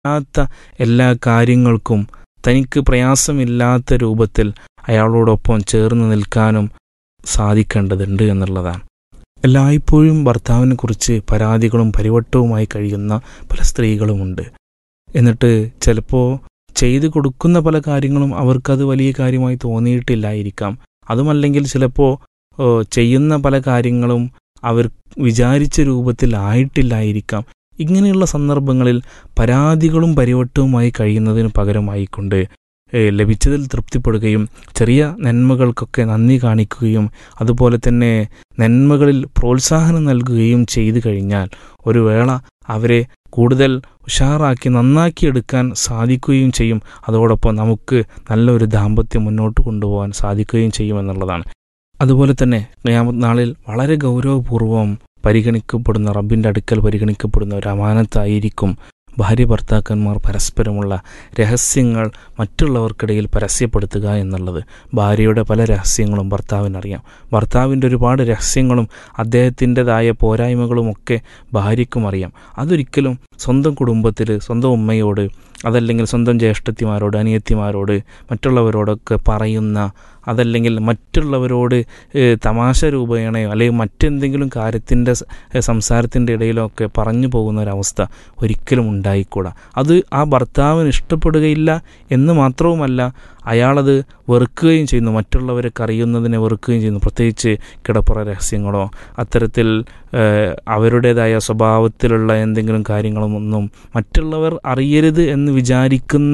ഇല്ലാത്ത എല്ലാ കാര്യങ്ങൾക്കും തനിക്ക് പ്രയാസമില്ലാത്ത രൂപത്തിൽ അയാളോടൊപ്പം ചേർന്ന് നിൽക്കാനും സാധിക്കേണ്ടതുണ്ട് എന്നുള്ളതാണ് എല്ലായ്പ്പോഴും ഭർത്താവിനെ കുറിച്ച് പരാതികളും പരിവട്ടവുമായി കഴിയുന്ന പല സ്ത്രീകളുമുണ്ട് എന്നിട്ട് ചിലപ്പോൾ ചെയ്തു കൊടുക്കുന്ന പല കാര്യങ്ങളും അവർക്കത് വലിയ കാര്യമായി തോന്നിയിട്ടില്ലായിരിക്കാം അതുമല്ലെങ്കിൽ ചിലപ്പോൾ ചെയ്യുന്ന പല കാര്യങ്ങളും അവർ വിചാരിച്ച രൂപത്തിൽ ആയിട്ടില്ലായിരിക്കാം ഇങ്ങനെയുള്ള സന്ദർഭങ്ങളിൽ പരാതികളും പരിവട്ടവുമായി കഴിയുന്നതിന് പകരമായിക്കൊണ്ട് ലഭിച്ചതിൽ തൃപ്തിപ്പെടുകയും ചെറിയ നന്മകൾക്കൊക്കെ നന്ദി കാണിക്കുകയും അതുപോലെ തന്നെ നന്മകളിൽ പ്രോത്സാഹനം നൽകുകയും ചെയ്തു കഴിഞ്ഞാൽ ഒരു വേള അവരെ കൂടുതൽ ഉഷാറാക്കി നന്നാക്കിയെടുക്കാൻ സാധിക്കുകയും ചെയ്യും അതോടൊപ്പം നമുക്ക് നല്ലൊരു ദാമ്പത്യം മുന്നോട്ട് കൊണ്ടുപോകാൻ സാധിക്കുകയും ചെയ്യുമെന്നുള്ളതാണ് അതുപോലെ തന്നെ ഖിയാമത്ത് നാളിൽ വളരെ ഗൗരവപൂർവ്വം പരിഗണിക്കപ്പെടുന്ന റബ്ബിൻ്റെ അടുക്കൽ പരിഗണിക്കപ്പെടുന്ന ഒരു അമാനത്തായിരിക്കും ഭാര്യ ഭർത്താക്കന്മാർ പരസ്പരമുള്ള രഹസ്യങ്ങൾ മറ്റുള്ളവർക്കിടയിൽ പരസ്യപ്പെടുത്തുക എന്നുള്ളത് ഭാര്യയുടെ പല രഹസ്യങ്ങളും ഭർത്താവിനറിയാം ഭർത്താവിൻ്റെ ഒരുപാട് രഹസ്യങ്ങളും അദ്ദേഹത്തിൻ്റെതായ പോരായ്മകളുമൊക്കെ ഭാര്യയ്ക്കും അറിയാം അതൊരിക്കലും സ്വന്തം കുടുംബത്തിൽ സ്വന്തം ഉമ്മയോട് അതല്ലെങ്കിൽ സ്വന്തം ജ്യേഷ്ഠത്തിമാരോട് അനിയത്തിമാരോട് മറ്റുള്ളവരോടൊക്കെ പറയുന്ന അതല്ലെങ്കിൽ മറ്റുള്ളവരോട് തമാശ രൂപേണയോ അല്ലെങ്കിൽ മറ്റെന്തെങ്കിലും കാര്യത്തിൻ്റെ സംസാരത്തിൻ്റെ ഇടയിലോ ഒക്കെ പറഞ്ഞു പോകുന്ന ഒരവസ്ഥ ഒരിക്കലും ഉണ്ടായിക്കൂടാ അത് ആ ഭർത്താവിന് ഇഷ്ടപ്പെടുകയില്ല എന്ന് മാത്രവുമല്ല അയാളത് വെറുക്കുകയും ചെയ്യുന്നു മറ്റുള്ളവരൊക്കെ അറിയുന്നതിനെ വെറുക്കുകയും ചെയ്യുന്നു പ്രത്യേകിച്ച് കിടപ്പുറ രഹസ്യങ്ങളോ അത്തരത്തിൽ അവരുടേതായ സ്വഭാവത്തിലുള്ള എന്തെങ്കിലും കാര്യങ്ങളൊന്നും മറ്റുള്ളവർ അറിയരുത് എന്ന് വിചാരിക്കുന്ന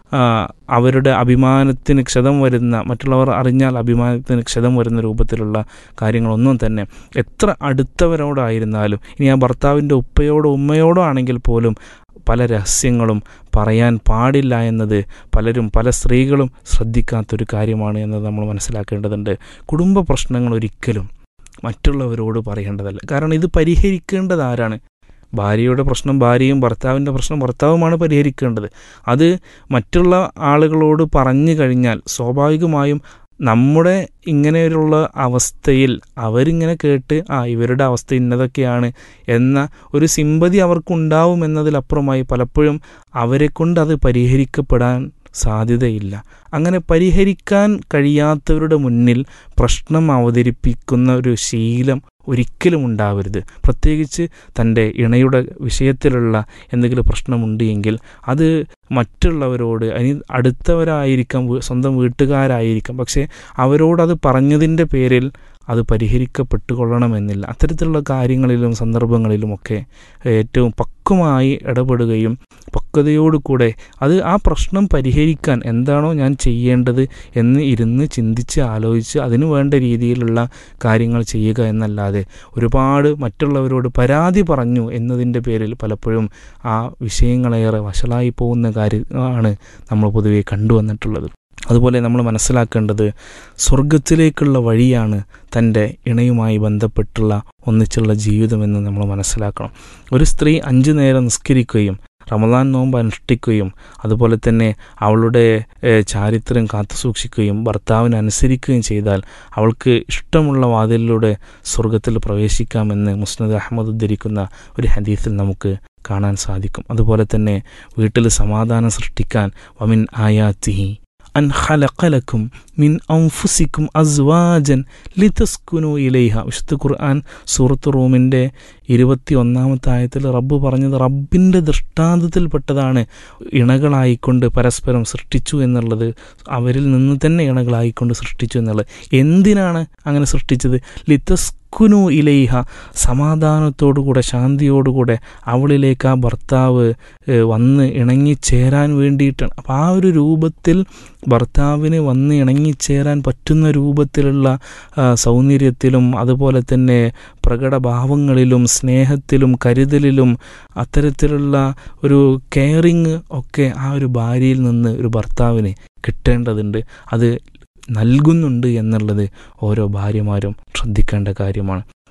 അവരുടെ അഭിമാനത്തിന് ക്ഷതം വരുന്ന മറ്റുള്ളവർ അറിഞ്ഞാൽ അഭിമാനത്തിന് ക്ഷതം വരുന്ന രൂപത്തിലുള്ള കാര്യങ്ങളൊന്നും തന്നെ എത്ര അടുത്തവരോടായിരുന്നാലും ഇനി ആ ഭർത്താവിൻ്റെ ഉപ്പയോടോ ഉമ്മയോടോ ആണെങ്കിൽ പോലും പല രഹസ്യങ്ങളും പറയാൻ പാടില്ല എന്നത് പലരും പല സ്ത്രീകളും ശ്രദ്ധിക്കാത്തൊരു കാര്യമാണ് എന്നത് നമ്മൾ മനസ്സിലാക്കേണ്ടതുണ്ട് കുടുംബ പ്രശ്നങ്ങൾ ഒരിക്കലും മറ്റുള്ളവരോട് പറയേണ്ടതല്ല കാരണം ഇത് പരിഹരിക്കേണ്ടത് ആരാണ് ഭാര്യയുടെ പ്രശ്നം ഭാര്യയും ഭർത്താവിൻ്റെ പ്രശ്നം ഭർത്താവുമാണ് പരിഹരിക്കേണ്ടത് അത് മറ്റുള്ള ആളുകളോട് പറഞ്ഞു കഴിഞ്ഞാൽ സ്വാഭാവികമായും നമ്മുടെ ഇങ്ങനെയുള്ള അവസ്ഥയിൽ അവരിങ്ങനെ കേട്ട് ആ ഇവരുടെ അവസ്ഥ ഇന്നതൊക്കെയാണ് എന്ന ഒരു സിമ്പതി അവർക്കുണ്ടാവും എന്നതിലപ്പുറമായി പലപ്പോഴും അവരെ കൊണ്ട് അത് പരിഹരിക്കപ്പെടാൻ സാധ്യതയില്ല അങ്ങനെ പരിഹരിക്കാൻ കഴിയാത്തവരുടെ മുന്നിൽ പ്രശ്നം അവതരിപ്പിക്കുന്ന ഒരു ശീലം ഒരിക്കലും ഉണ്ടാവരുത് പ്രത്യേകിച്ച് തൻ്റെ ഇണയുടെ വിഷയത്തിലുള്ള എന്തെങ്കിലും പ്രശ്നമുണ്ട് എങ്കിൽ അത് മറ്റുള്ളവരോട് അതിന് അടുത്തവരായിരിക്കാം സ്വന്തം വീട്ടുകാരായിരിക്കാം പക്ഷേ അവരോടത് പറഞ്ഞതിൻ്റെ പേരിൽ അത് പരിഹരിക്കപ്പെട്ടുകൊള്ളണമെന്നില്ല അത്തരത്തിലുള്ള കാര്യങ്ങളിലും സന്ദർഭങ്ങളിലുമൊക്കെ ഏറ്റവും പക്വമായി ഇടപെടുകയും പക്വതയോടുകൂടെ അത് ആ പ്രശ്നം പരിഹരിക്കാൻ എന്താണോ ഞാൻ ചെയ്യേണ്ടത് എന്ന് ഇരുന്ന് ചിന്തിച്ച് ആലോചിച്ച് അതിനു വേണ്ട രീതിയിലുള്ള കാര്യങ്ങൾ ചെയ്യുക എന്നല്ലാതെ ഒരുപാട് മറ്റുള്ളവരോട് പരാതി പറഞ്ഞു എന്നതിൻ്റെ പേരിൽ പലപ്പോഴും ആ വിഷയങ്ങളേറെ വഷളായി പോകുന്ന കാര്യമാണ് നമ്മൾ പൊതുവെ കണ്ടുവന്നിട്ടുള്ളത് അതുപോലെ നമ്മൾ മനസ്സിലാക്കേണ്ടത് സ്വർഗത്തിലേക്കുള്ള വഴിയാണ് തൻ്റെ ഇണയുമായി ബന്ധപ്പെട്ടുള്ള ഒന്നിച്ചുള്ള ജീവിതമെന്ന് നമ്മൾ മനസ്സിലാക്കണം ഒരു സ്ത്രീ അഞ്ചു നേരം നിസ്കരിക്കുകയും റമദാൻ നോമ്പ് അനുഷ്ഠിക്കുകയും അതുപോലെ തന്നെ അവളുടെ ചാരിത്രം കാത്തുസൂക്ഷിക്കുകയും ഭർത്താവിനെ അനുസരിക്കുകയും ചെയ്താൽ അവൾക്ക് ഇഷ്ടമുള്ള വാതിലിലൂടെ സ്വർഗത്തിൽ പ്രവേശിക്കാമെന്ന് മുസ്നദ് അഹമ്മദ് ഉദ്ധരിക്കുന്ന ഒരു ഹദീസിൽ നമുക്ക് കാണാൻ സാധിക്കും അതുപോലെ തന്നെ വീട്ടിൽ സമാധാനം സൃഷ്ടിക്കാൻ വമിൻ ആയാത്തിഹി അൻ ഖലഖലക്കും മിൻ ഔഫുസിക്കും അസ്വാജൻ ലിതസ്കുനു ഇലൈഹ വിശുദ്ധ ഖുർആൻ സൂറത്ത് റൂമിൻ്റെ ഇരുപത്തി ഒന്നാമത്തെ ആയത്തിൽ റബ്ബ് പറഞ്ഞത് റബ്ബിൻ്റെ ദൃഷ്ടാന്തത്തിൽപ്പെട്ടതാണ് ഇണകളായിക്കൊണ്ട് പരസ്പരം സൃഷ്ടിച്ചു എന്നുള്ളത് അവരിൽ നിന്ന് തന്നെ ഇണകളായിക്കൊണ്ട് സൃഷ്ടിച്ചു എന്നുള്ളത് എന്തിനാണ് അങ്ങനെ സൃഷ്ടിച്ചത് ലിതസ് കുനു ഇലൈഹ സമാധാനത്തോടുകൂടെ ശാന്തിയോടുകൂടെ അവളിലേക്ക് ആ ഭർത്താവ് വന്ന് ഇണങ്ങിച്ചേരാൻ വേണ്ടിയിട്ടാണ് അപ്പോൾ ആ ഒരു രൂപത്തിൽ ഭർത്താവിന് വന്ന് ഇണങ്ങിച്ചേരാൻ പറ്റുന്ന രൂപത്തിലുള്ള സൗന്ദര്യത്തിലും അതുപോലെ തന്നെ പ്രകടഭാവങ്ങളിലും സ്നേഹത്തിലും കരുതലിലും അത്തരത്തിലുള്ള ഒരു കെയറിങ് ഒക്കെ ആ ഒരു ഭാര്യയിൽ നിന്ന് ഒരു ഭർത്താവിന് കിട്ടേണ്ടതുണ്ട് അത് നൽകുന്നുണ്ട് എന്നുള്ളത് ഓരോ ഭാര്യമാരും ശ്രദ്ധിക്കേണ്ട കാര്യമാണ്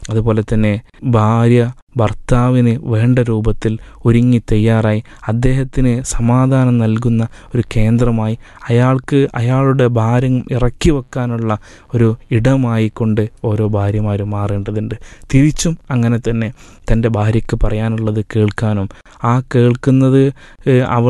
അതുപോലെ തന്നെ ഭാര്യ ഭർത്താവിന് വേണ്ട രൂപത്തിൽ ഒരുങ്ങി തയ്യാറായി അദ്ദേഹത്തിന് സമാധാനം നൽകുന്ന ഒരു കേന്ദ്രമായി അയാൾക്ക് അയാളുടെ ഭാരം ഇറക്കി വെക്കാനുള്ള ഒരു ഇടമായി കൊണ്ട് ഓരോ ഭാര്യമാരും മാറേണ്ടതുണ്ട് തിരിച്ചും അങ്ങനെ തന്നെ തൻ്റെ ഭാര്യയ്ക്ക് പറയാനുള്ളത് കേൾക്കാനും ആ കേൾക്കുന്നത് അവൾ